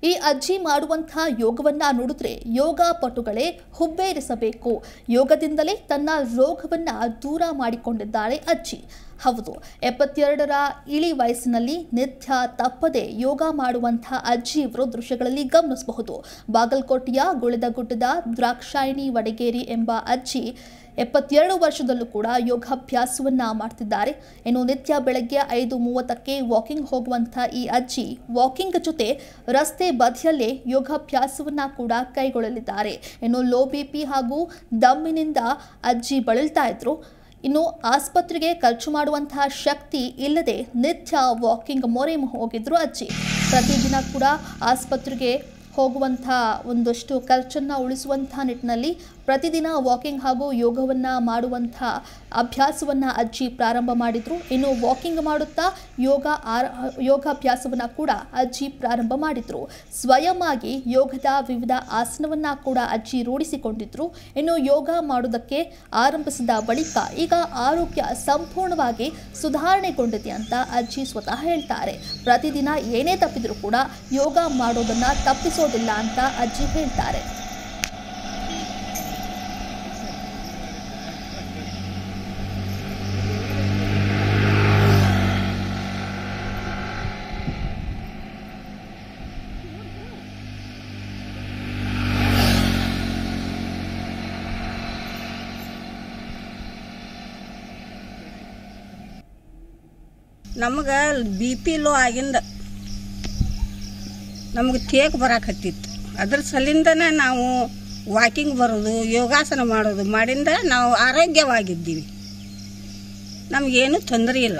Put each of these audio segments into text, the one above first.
ಈ ಅಜ್ಜಿ ಮಾಡುವಂತಹ ಯೋಗವನ್ನ ನೋಡಿದ್ರೆ ಯೋಗ ಪಟುಗಳೇ ಹುಬ್ಬೇರಿಸಬೇಕು ಯೋಗದಿಂದಲೇ ತನ್ನ ರೋಗವನ್ನ ದೂರ ಮಾಡಿಕೊಂಡಿದ್ದಾಳೆ ಅಜ್ಜಿ ಹೌದು ಎಪ್ಪತ್ತೆರಡರ ಇಳಿ ವಯಸ್ಸಿನಲ್ಲಿ ನಿತ್ಯ ತಪ್ಪದೆ ಯೋಗ ಮಾಡುವಂತಹ ಅಜ್ಜಿ ಇವರು ದೃಶ್ಯಗಳಲ್ಲಿ ಗಮನಿಸಬಹುದು ಬಾಗಲಕೋಟೆಯ ಗುಳದಗುಡ್ಡದ ದ್ರಾಕ್ಷಾಯಿಣಿ ವಡಗೇರಿ ಎಂಬ ಅಜ್ಜಿ ಎಪ್ಪತ್ತೆರಡು ವರ್ಷದಲ್ಲೂ ಕೂಡ ಯೋಗಾಭ್ಯಾಸವನ್ನ ಮಾಡ್ತಿದ್ದಾರೆ ಇನ್ನು ನಿತ್ಯ ಬೆಳಗ್ಗೆ ಐದು ಮೂವತ್ತಕ್ಕೆ ವಾಕಿಂಗ್ ಹೋಗುವಂಥ ಈ ಅಜ್ಜಿ ವಾಕಿಂಗ್ ಜೊತೆ ರಸ್ತೆ ಬದಿಯಲ್ಲೇ ಯೋಗಾಭ್ಯಾಸವನ್ನ ಕೂಡ ಕೈಗೊಳ್ಳಲಿದ್ದಾರೆ ಇನ್ನು ಲೋ ಬಿ ಪಿ ಹಾಗೂ ದಮ್ಮಿನಿಂದ ಅಜ್ಜಿ ಬಳಲ್ತಾ ಇದ್ರು ಇನ್ನು ಆಸ್ಪತ್ರೆಗೆ ಖರ್ಚು ಮಾಡುವಂತಹ ಶಕ್ತಿ ಇಲ್ಲದೆ ನಿತ್ಯ ವಾಕಿಂಗ್ ಮೊರೆ ಹೋಗಿದ್ರು ಅಜ್ಜಿ ಪ್ರತಿದಿನ ಕೂಡ ಆಸ್ಪತ್ರೆಗೆ ಹೋಗುವಂಥ ಒಂದಷ್ಟು ಖರ್ಚನ್ನು ಉಳಿಸುವಂಥ ನಿಟ್ಟಿನಲ್ಲಿ ಪ್ರತಿದಿನ ವಾಕಿಂಗ್ ಹಾಗೂ ಯೋಗವನ್ನು ಮಾಡುವಂಥ ಅಭ್ಯಾಸವನ್ನು ಅಜ್ಜಿ ಪ್ರಾರಂಭ ಮಾಡಿದರು ಇನ್ನು ವಾಕಿಂಗ್ ಮಾಡುತ್ತಾ ಯೋಗ ಆರ ಯೋಗಾಭ್ಯಾಸವನ್ನು ಕೂಡ ಅಜ್ಜಿ ಪ್ರಾರಂಭ ಮಾಡಿದರು ಸ್ವಯಂ ಆಗಿ ಯೋಗದ ವಿವಿಧ ಆಸನವನ್ನು ಕೂಡ ಅಜ್ಜಿ ರೂಢಿಸಿಕೊಂಡಿದ್ರು ಇನ್ನು ಯೋಗ ಮಾಡುವುದಕ್ಕೆ ಆರಂಭಿಸಿದ ಬಳಿಕ ಈಗ ಆರೋಗ್ಯ ಸಂಪೂರ್ಣವಾಗಿ ಸುಧಾರಣೆಗೊಂಡಿದೆ ಅಂತ ಅಜ್ಜಿ ಸ್ವತಃ ಹೇಳ್ತಾರೆ ಪ್ರತಿದಿನ ಏನೇ ತಪ್ಪಿದರೂ ಕೂಡ ಯೋಗ ಮಾಡೋದನ್ನ ತಪ್ಪಿಸೋದಿಲ್ಲ ಅಂತ ಅಜ್ಜಿ ಹೇಳ್ತಾರೆ ನಮಗೆ ಬಿ ಪಿ ಲೋ ಆಗಿಂದ ನಮಗೆ ತೇಕ್ ಬರಾಕತ್ತಿತ್ತು ಅದ್ರ ಸಲಿಂದನೇ ನಾವು ವಾಕಿಂಗ್ ಬರೋದು ಯೋಗಾಸನ ಮಾಡೋದು ಮಾಡಿಂದ ನಾವು ಆರೋಗ್ಯವಾಗಿದ್ದೀವಿ ನಮಗೇನು ತೊಂದರೆ ಇಲ್ಲ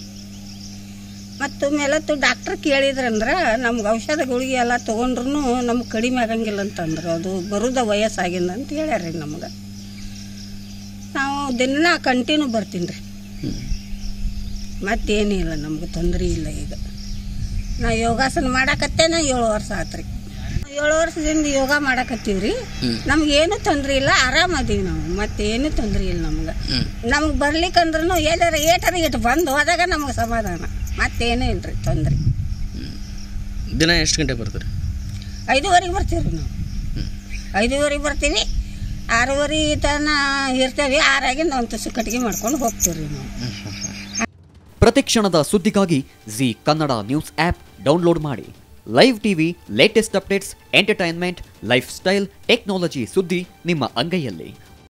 ಮತ್ತು ಮೇಲತ್ತು ಡಾಕ್ಟ್ರ್ ಕೇಳಿದ್ರಂದ್ರೆ ನಮ್ಗೆ ಔಷಧಗಳಿಗೆ ಎಲ್ಲ ತೊಗೊಂಡ್ರು ನಮ್ಗೆ ಕಡಿಮೆ ಆಗಂಗಿಲ್ಲ ಅಂತಂದ್ರು ಅದು ಬರೋದ ವಯಸ್ಸಾಗಿಂದ ಅಂತ ಹೇಳ್ಯಾರ ನಮ್ಗೆ ನಾವು ದಿನ ಕಂಟಿನ್ಯೂ ಬರ್ತೀನಿ ರೀ ಮತ್ತೇನೂ ಇಲ್ಲ ನಮ್ಗೆ ತೊಂದರೆ ಇಲ್ಲ ಈಗ ನಾ ಯೋಗಾಸನ ಮಾಡಾಕತ್ತೇನ ಏಳು ವರ್ಷ ಆತ್ರಿ ಏಳು ವರ್ಷದಿಂದ ಯೋಗ ಮಾಡಾಕತ್ತೀವಿ ರೀ ನಮ್ಗೇನು ತೊಂದರೆ ಇಲ್ಲ ಆರಾಮದೀವಿ ನಾವು ಮತ್ತೇನು ತೊಂದರೆ ಇಲ್ಲ ನಮ್ಗೆ ನಮ್ಗೆ ಬರ್ಲಿಕ್ಕಂದ್ರೂ ಎಲ್ಲಾರ ಏಟರ ಇಟ್ಟು ಬಂದು ಹೋದಾಗ ನಮ್ಗೆ ಸಮಾಧಾನ ಮತ್ತೇನೂ ಇಲ್ಲ ರೀ ತೊಂದರೆ ದಿನ ಎಷ್ಟು ಗಂಟೆಗೆ ಬರ್ತೀರಿ ಐದುವರೆಗೆ ಬರ್ತೀವಿ ರೀ ನಾವು ಐದುವರೆಗೆ ಬರ್ತೀವಿ ಆರೂವರೆ ತನ ಇರ್ತೇವೆ ಆರಾಗಿಂದ ಒಂದು ತುಸು ಕಟ್ಟಿಗೆ ಮಾಡ್ಕೊಂಡು ಹೋಗ್ತೀವಿ ರೀ ನಾವು ಪ್ರತಿಕ್ಷಣದ ಸುದ್ದಿಗಾಗಿ Zee Kannada news app download ಮಾಡಿ live TV latest updates entertainment lifestyle technology ಸುದ್ದಿ ನಿಮ್ಮ ಅಂಗೈಯಲ್ಲಿ